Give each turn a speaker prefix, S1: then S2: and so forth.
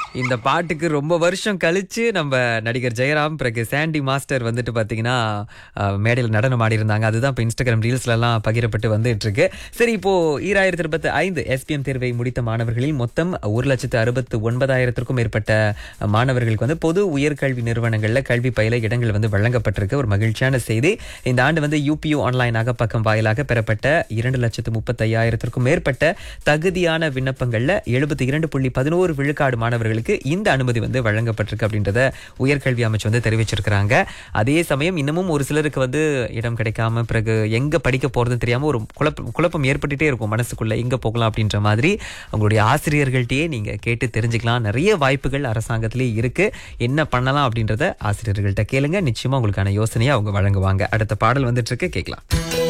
S1: இந்த பாட்டுக்கு ரொம்ப வருஷம் கழிச்சு நம்ம நடிகர் ஜெயராம் பிறகு சாண்டி மாஸ்டர் வந்துட்டு பாத்தீங்கன்னா அஹ், மேடையில் நடனம் ஆடி இருந்தாங்க அதுதான் இப்போ இன்ஸ்டாகிராம் ரீல்ஸ்ல எல்லாம் பகிரப்பட்டு வந்துட்டு இருக்கு சரி இப்போ ஈராயிரத்தி இருபத்தி ஐந்து எஸ்பிஎம் தேர்வை முடித்த மாணவர்களில் மொத்தம் ஒரு லட்சத்து அறுபத்து ஒன்பதாயிரத்திற்கும் மேற்பட்ட மாணவர்களுக்கு வந்து பொது உயர்கல்வி நிறுவனங்கள்ல கல்வி பயில இடங்கள் வந்து வழங்கப்பட்டிருக்கு ஒரு மகிழ்ச்சியான செய்தி இந்த ஆண்டு வந்து யூபியூ ஆன்லைன் அகப்பக்கம் வாயிலாக பெறப்பட்ட இரண்டு லட்சத்து முப்பத்தையாயிரத்திற்கும் மேற்பட்ட தகுதியான விண்ணப்பங்கள்ல எழுபத்தி இரண்டு புள்ளி பதினோரு விழுக்காடு மாணவர்களுக்கு இந்த அனுமதி வந்து வழங்கப்பட்டிருக்கு அப்படின்றத உயர்கல்வி அமைச்சு வந்து தெரிவிச்சிருக்கிறாங்க அதே சமயம் இன்னமும் ஒரு சிலருக்கு வந்து இடம் கிடைக்காம பிறகு எங்க படிக்க போறதுன்னு தெரியாம ஒரு குழப்பம் குழப்பம் ஏற்பட்டுட்டே இருக்கும் மனசுக்குள்ள எங்க போகலாம் அப்படின்ற மாதிரி உங்களுடைய ஆசிரியர்கள்ட்டயே நீங்க கேட்டு தெரிஞ்சுக்கலாம் நிறைய வாய்ப்புகள் அரசாங்கத்திலே இருக்கு என்ன பண்ணலாம் அப்படின்றத ஆசிரியர்கள்ட்ட கேளுங்க நிச்சயமா உங்களுக்கான யோசனையை அவங்க வழங்குவாங்க அடுத்த பாடல் வந்துட்டு இருக்கு கேட்கலாம்